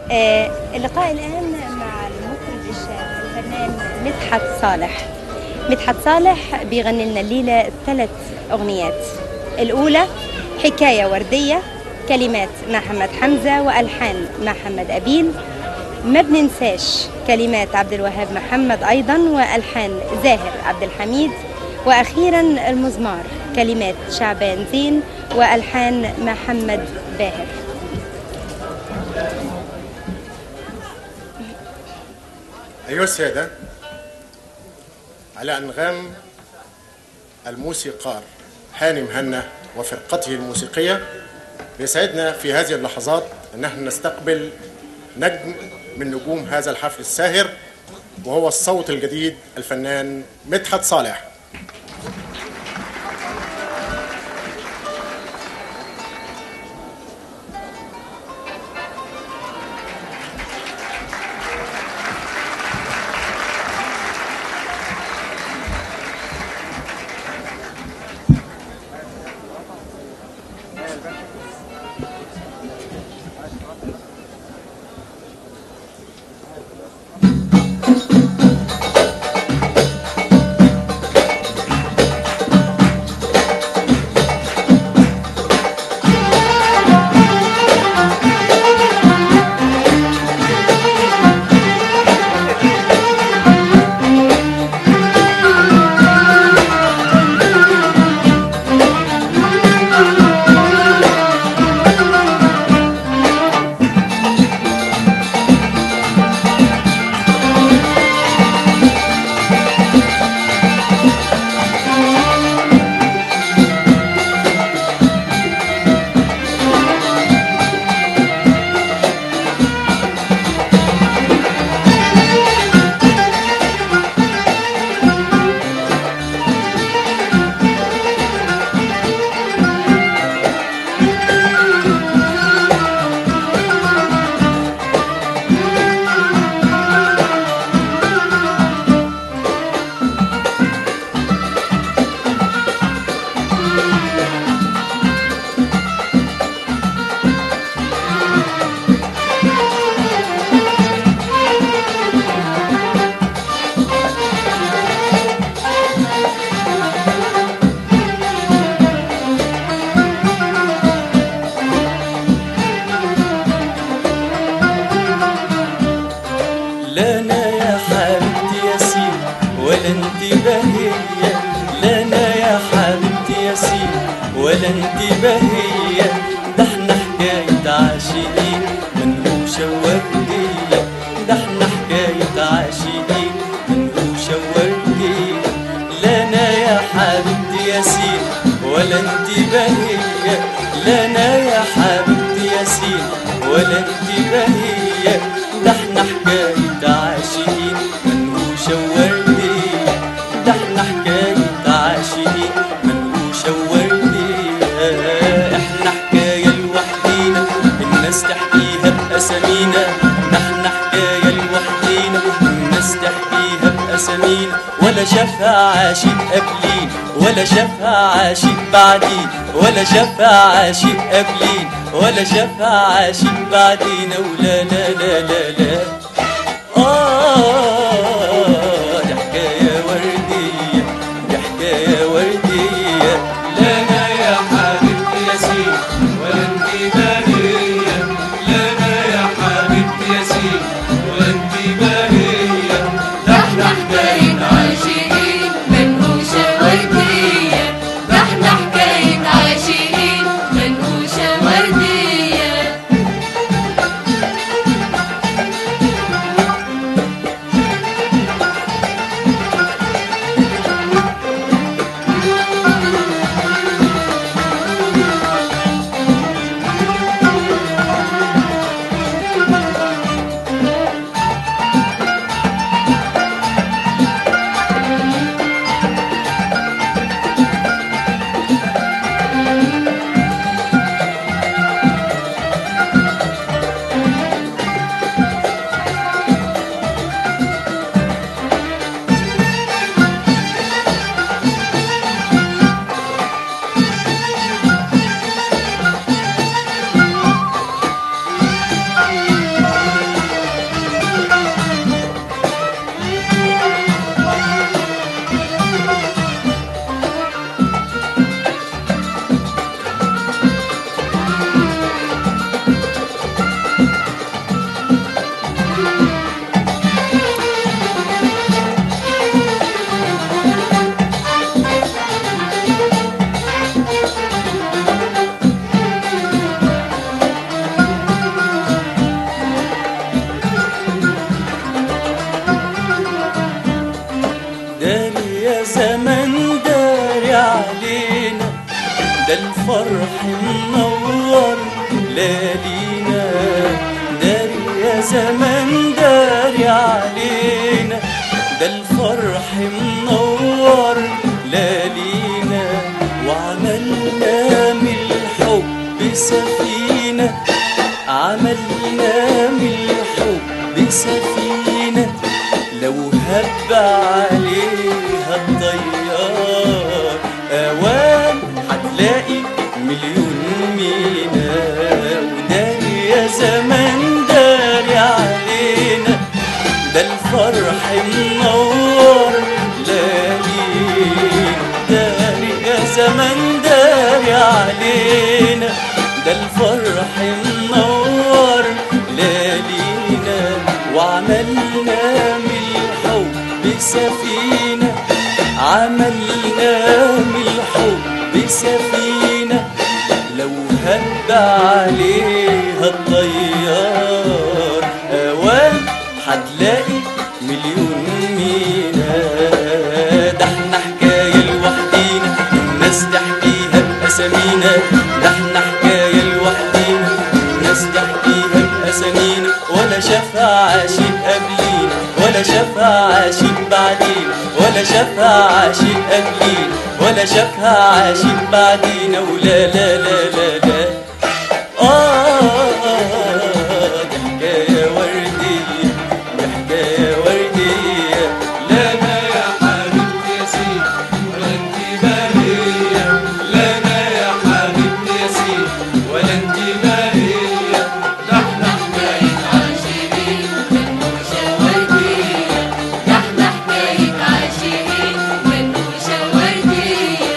آه، اللقاء الآن مع المطرب الشاب الفنان مدحت صالح مدحت صالح بيغني لنا الليلة ثلاث أغنيات الأولى حكاية وردية كلمات محمد حمزة وألحان محمد أبيل ما بننساش كلمات عبد الوهاب محمد أيضا وألحان زاهر عبد الحميد وأخيرا المزمار كلمات شعبان زين وألحان محمد باهر أيها السادة على أنغام الموسيقار هاني مهنا وفرقته الموسيقية يسعدنا في هذه اللحظات أن نحن نستقبل نجم من نجوم هذا الحفل الساهر وهو الصوت الجديد الفنان مدحت صالح لا انا يا حبيبتي يا سيدي ولا انت بهية لا انا يا حبيبتي يا سيدي ولا انت بهية ده احنا حكاية عاشقين منقوشة وردية ده احنا حكاية عاشقين منقوشة وردية لا انا يا حبيبتي يا سيدي ولا انت بهية لا انا يا حبيبتي يا سيدي ولا انت بهية ده احنا حكاية عاشقين منقوشة وردية ده احنا حكاية عاشقين منقوشة وردية احنا حكاية لوحدينا الناس تحكيها بأسامينا ده احنا حكاية لوحدينا الناس تحكيها بأسامينا ولا شافها عاشق قبلين ولا شافها عاشق بعدين ولا شافها عاشق قبلين ولا شافها عاشق بعدين ولا لا لا لا لا آه دي حكاية وردية دي حكاية وردية لا انا يا حبيبتي يا سيدي ولا انت باهية لا انا يا حبيبتي يا سيدي ولا انت باهية ده احنا حكاية عاشقين منقوشة وردية ده احنا حكاية عاشقين منقوشة وردية الفرح منور ليالينا داري يا زمان داري علينا ده الفرح منور ليالينا وعملنا من الحب سفينة عملنا من الحب سفينة لو هب عليها الطيار اوام هتلاقي مليون مينا وداري يا زمان داري علينا ده الفرح منور ليالينا داري يا زمان داري علينا ده الفرح منور ليالينا وعملنا من الحب سفينة عملنا من الحب سفينة لو هب عليها الطيار اوام هتلاقي مليون مينا ده احنا حكاية لوحدينا الناس تحكيها بأسامينا ده احنا حكاية لوحدينا الناس تحكيها بأسامينا ولا شافها عاشق قبلينا ولا شافها عاشق بعدينا ولا شافها عاشق قبلينا ولا شافها عاشق بعدينا ولا لا لا لا لا آه دي حكاية وردية دي حكاية وردية لا انا يا حبيبتي يا سيدي ولا انت باهية لا انا يا حبيبتي يا سيدي ولا انت باهية ده احنا حكاية عاشقين منوشة وردية ده احنا حكاية عاشقين منوشة وردية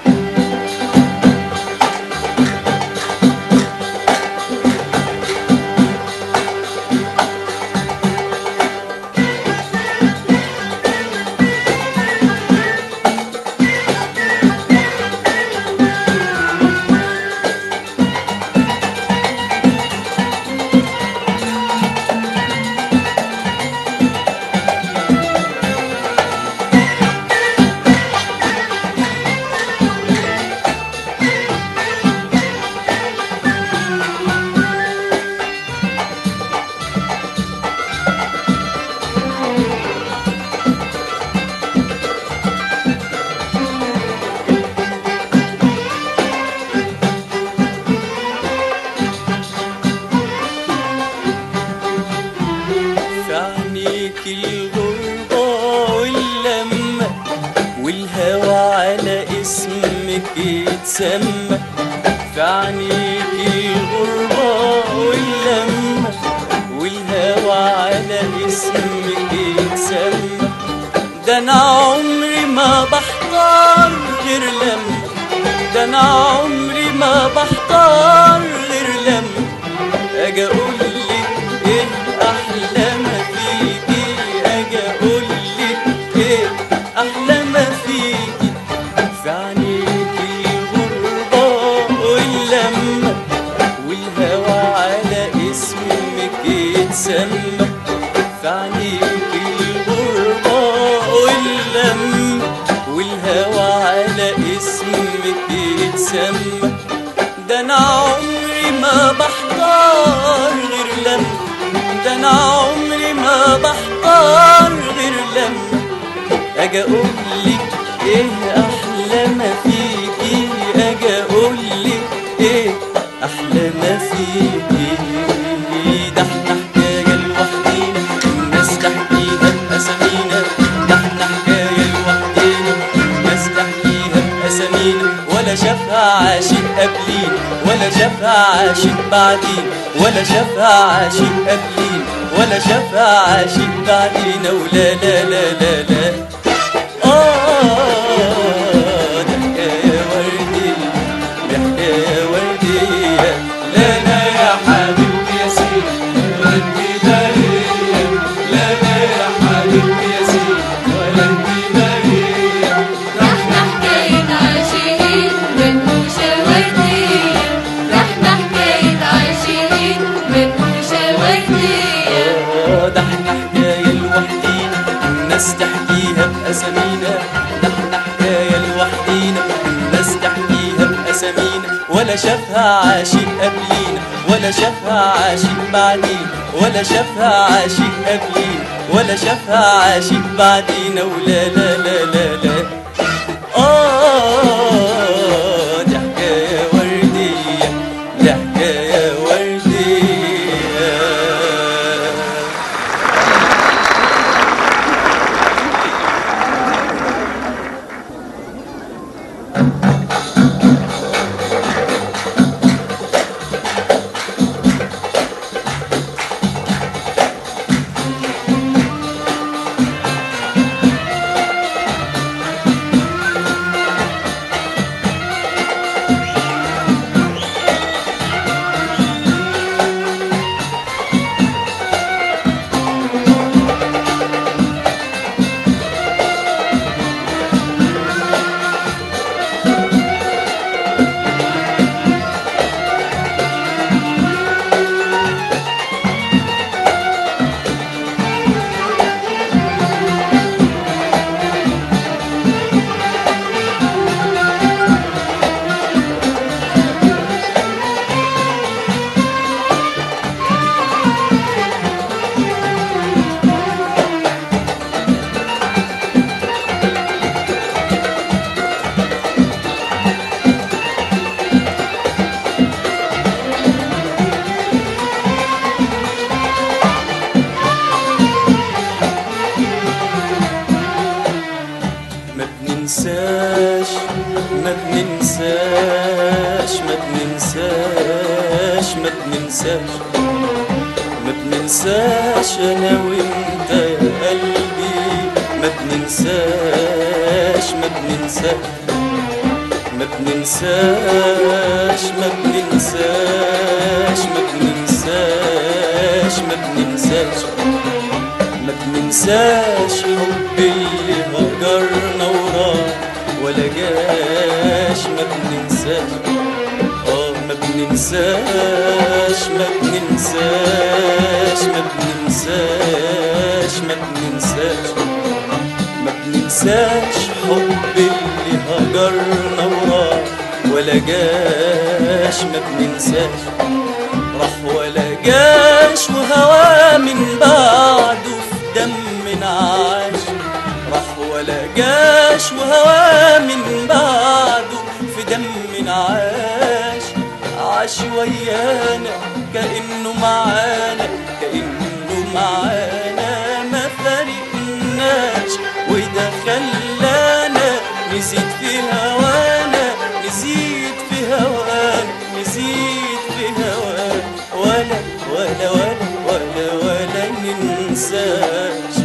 في عينيك الغربة واللمة والهوى على اسمك يتسمى في عينيك الغربة واللمة والهوى على اسمك يتسمى ده انا عمري ما بحتار غير لما ده انا عمري ما بحتار غير لما اجي اقول لك ايه احلى ما فيكي اجي اقول لك ايه احلى ما فيكي في عينيكي الغربة واللمة والهوى على اسمك يتسمى في عينيكي الغربة واللمة والهوى على اسمك يتسمى ده انا عمري ما بحتار غير لما ده انا عمري ما بحتار غير لما اجي اقول لك ايه احلى ما فيكي اجي اقول لك ايه احلى ما فيكي ده احنا حكايه لوحدينا الناس تحكيها باسامينا ده احنا حكايه لوحدينا الناس تحكيها باسامينا ولا شافها عاشق قبلينا ولا شافها عاشق بعدينا ولا شافها عاشق قبلينا ولا شافها عاشق بعدينا ولا لا لا لا لا آه ده حكاية وردية ده حكاية وردية لا انا يا حبيبتي يا سيدي ولا انت باهية لا انا يا حبيبتي يا سيدي ولا انت باهية ده احنا حكاية عاشقين منوشة وردية ده احنا حكاية عاشقين منوشة وردية آه، ده احنا حكاية لوحدينا الناس تحكيها بأسامينا ده احنا حكاية لوحدينا الناس تحكيها بأسامينا ولا شافها عاشق قبلينا ولا شافها عاشق بعدين ولا شافها عاشق قبلينا ولا شافها عاشق بعدينا ولا لا لا لا لا آه دي حكاية وردية دي حكاية وردية ما بننساش ما بننساش ما بننساش ما بننساش ما بننساش انا وانت يا قلبي ما بننساش ما بننساش ما بننساش ما بننساش ما بننساش ما بننساش ما بننساش حب اللي هجرنا وراه ولا جاش ما بننساش اه ما بننساش ما بننساش ما بننساش ما بننساش ما بننساش حب اللي هجرنا وراه ولا جاش ما بننساش راح ولا جاش وهوى من بعده في دم عاش راح ولا جاش وهوى من بعده في دم عاش عاش ويانا كأنه معانا كأنه معانا ما فرقناش وده خلانا نزيد في هوانا نزيد في هوانا نزيد في هوانا ولا ولا ولا ولا ولا ننساش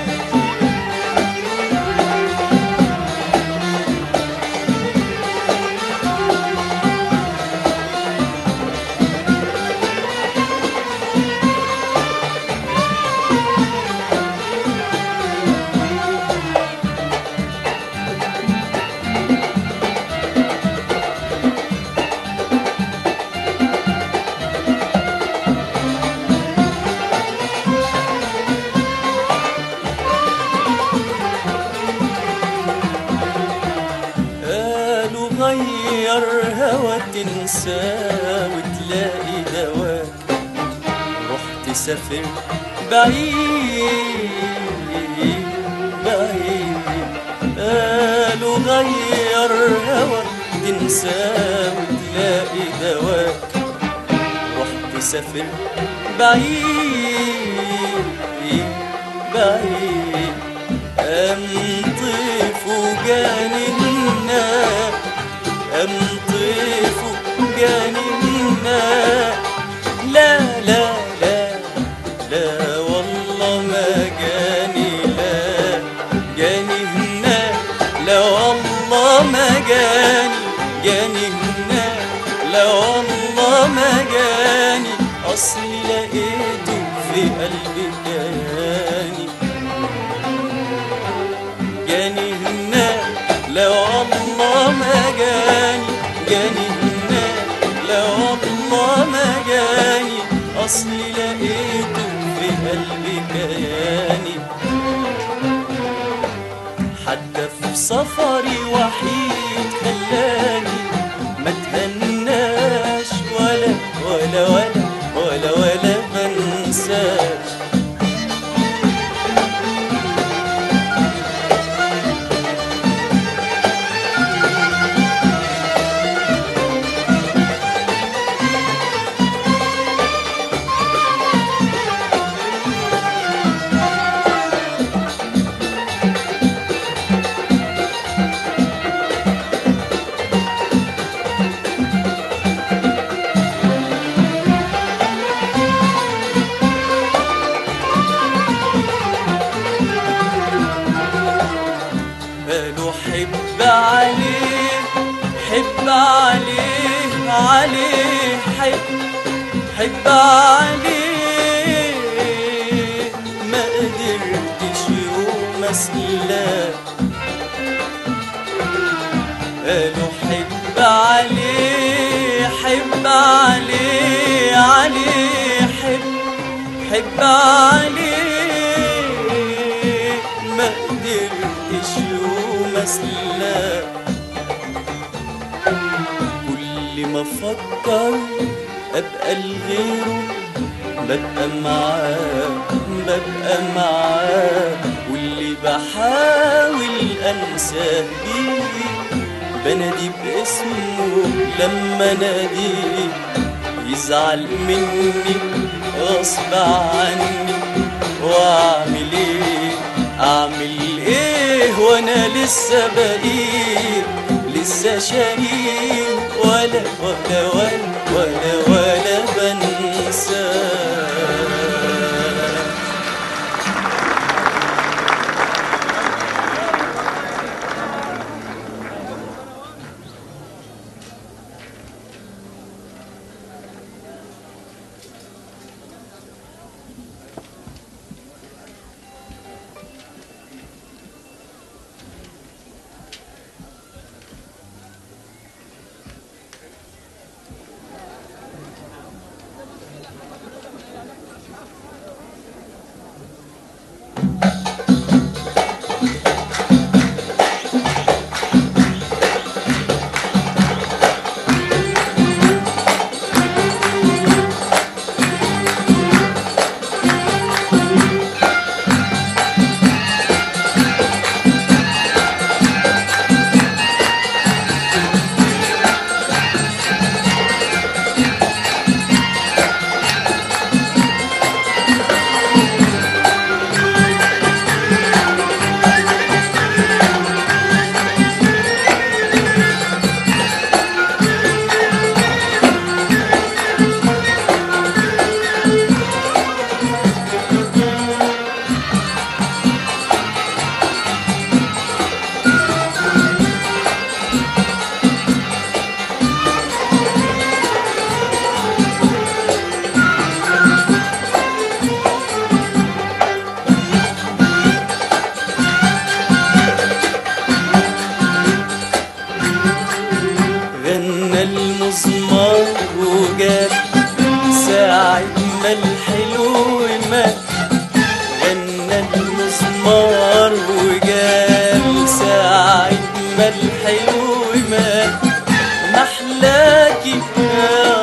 قالوا غير هوا تنسى وتلاقي دواك رحت سافر بعيد بعيد قالوا غير هوا تنسى وتلاقي دواك رحت سافر بعيد بعيد أمطف جانبنا أمطف جانبنا لا لا لا لا والله ما جاني لا جاني هنا لا والله ما جاني جاني هنا لا والله ما جاني أصلي لقيته في قلبي كياني جاني هنا لو الله ما جاني جاني هنا لو الله ما جاني اصلي لقيته في قلبي كياني حتى في سفري وحيد خلاني ما تهنى حب عليه ما قدرتش يوم اسلاك قالوا حب عليه حب عليه عليه حب حب عليه ما قدرتش يوم اسلاك كل ما افكر ابقى لغيره ببقى معاه ببقى معاه واللي بحاول انساه بيه بنادي باسمه لما ناديه يزعل مني غصب عني واعمل ايه اعمل ايه وانا لسه بقيه لسه شقيه ولا ولا ولا ولا ولا بنساه غنى المزمار وجاب ساعة ما الحلو مات غنى المزمار وجاب ساعة ما الحلو مات محلاكي يا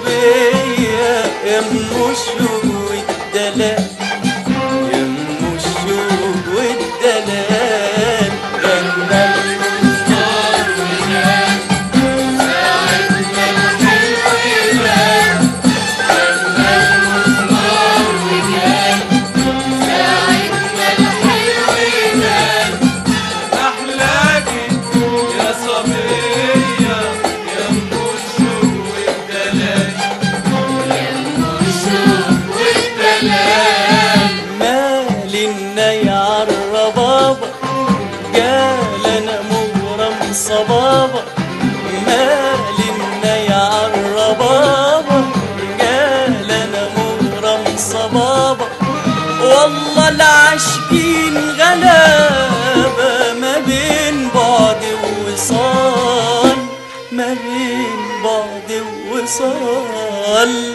صبية يا ام الشوق والدلال يا ام الشوق والدلال غنى المزمار وجاب أحلاكي يا صبية يا أم الشوق والدلال مالنا يا الربابة قال انا مغرم صبابة مالنا يا الربابة قال انا مغرم صبابة والله العاشقين غلابة ما بين بعد ووصال ما بين بعد ووصال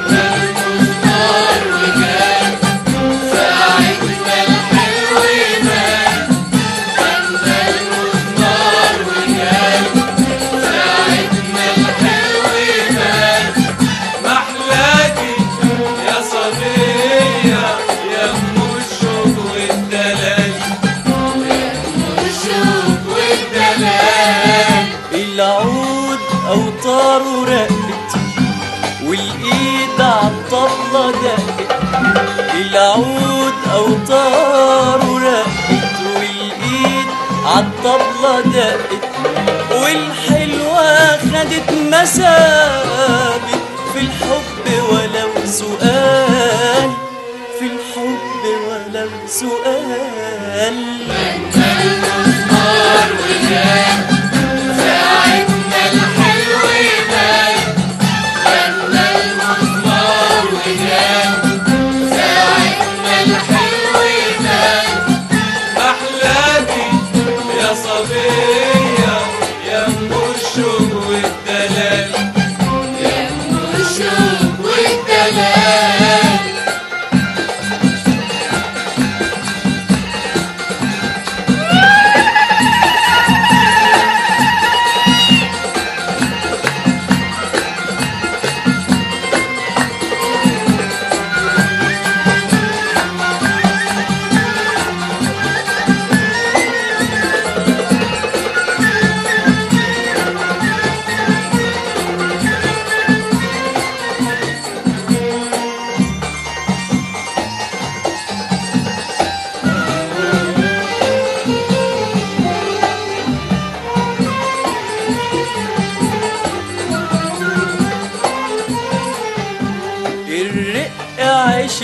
محلاكي يا صبية يا أم الشوق والدلال العود اوتار ورقت والايد عالطبلة دقت العود اوتار ورقت والايد عالطبلة دقت والحلوة خدت مسافة في الحب ولو سؤال في الحب ولو سؤال ساعتنا الحلو يبان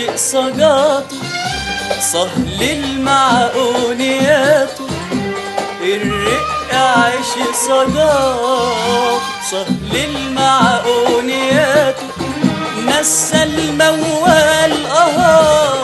عاشق صجاته سهل المعقوليات الرق عاشق صجاته سهل المعقوليات نسى الموال أهات